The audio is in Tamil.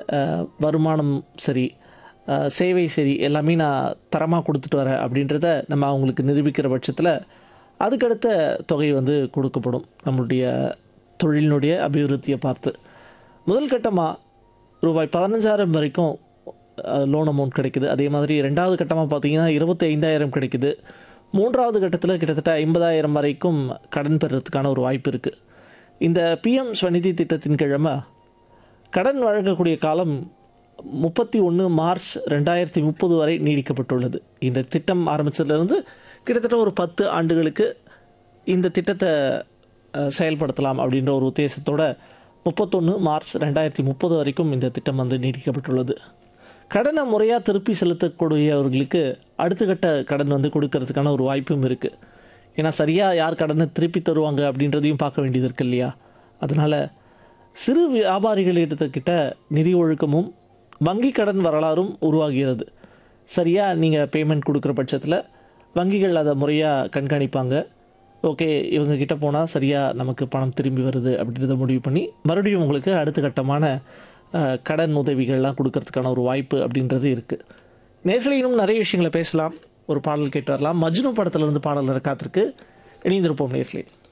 அஹ், வருமானம் சரி அஹ், சேவை சரி எல்லாமே நான் தரமாக கொடுத்துட்டு வரேன் அப்படின்றத நம்ம அவங்களுக்கு நிரூபிக்கிற பட்சத்தில் அதுக்கடுத்த தொகை வந்து கொடுக்கப்படும் நம்மளுடைய தொழிலினுடைய அபிவிருத்தியை பார்த்து முதல் கட்டமாக ரூபாய் பதினஞ்சாயிரம் வரைக்கும் லோன் அமௌண்ட் கிடைக்குது அதே மாதிரி ரெண்டாவது கட்டமாக பார்த்தீங்கன்னா இருபத்தி ஐந்தாயிரம் கிடைக்குது மூன்றாவது கட்டத்தில் கிட்டத்தட்ட ஐம்பதாயிரம் வரைக்கும் கடன் பெறுறதுக்கான ஒரு வாய்ப்பு இருக்குது இந்த பிஎம் ஸ்வநிதி திட்டத்தின் கிழமை கடன் வழங்கக்கூடிய காலம் முப்பத்தி ஒன்று மார்ச் ரெண்டாயிரத்தி முப்பது வரை நீடிக்கப்பட்டுள்ளது இந்த திட்டம் ஆரம்பித்ததுலேருந்து கிட்டத்தட்ட ஒரு பத்து ஆண்டுகளுக்கு இந்த திட்டத்தை அஹ், செயல்படுத்தலாம் அப்படின்ற ஒரு உத்தேசத்தோட முப்பத்தொன்று மார்ச் ரெண்டாயிரத்தி முப்பது வரைக்கும் இந்த திட்டம் வந்து நீடிக்கப்பட்டுள்ளது கடனை முறையாக திருப்பி செலுத்தக்கூடியவர்களுக்கு அடுத்த கட்ட கடன் வந்து கொடுக்கறதுக்கான ஒரு வாய்ப்பும் இருக்குது ஏன்னா சரியாக யார் கடனை திருப்பி தருவாங்க அப்படின்றதையும் பார்க்க வேண்டியது இருக்கு இல்லையா அதனால் சிறு வியாபாரிகளிடத்துக்கிட்ட நிதி ஒழுக்கமும் வங்கி கடன் வரலாறும் உருவாகிறது சரியாக நீங்கள் பேமெண்ட் கொடுக்குற பட்சத்தில் வங்கிகள் அதை முறையாக கண்காணிப்பாங்க ஓகே இவங்க கிட்ட போனால் சரியாக நமக்கு பணம் திரும்பி வருது அப்படின்றத முடிவு பண்ணி மறுபடியும் உங்களுக்கு அடுத்த கட்டமான அஹ், கடன் உதவிகள்லாம் கொடுக்கறதுக்கான ஒரு வாய்ப்பு அப்படின்றது இருக்குது நேர்களை இன்னும் நிறைய விஷயங்களை பேசலாம் ஒரு பாடல் கேட்டு வரலாம் மஜ்னு படத்துல இருந்து பாடல் காத்திருக்கு இணைந்திருப்போம் நேர்களே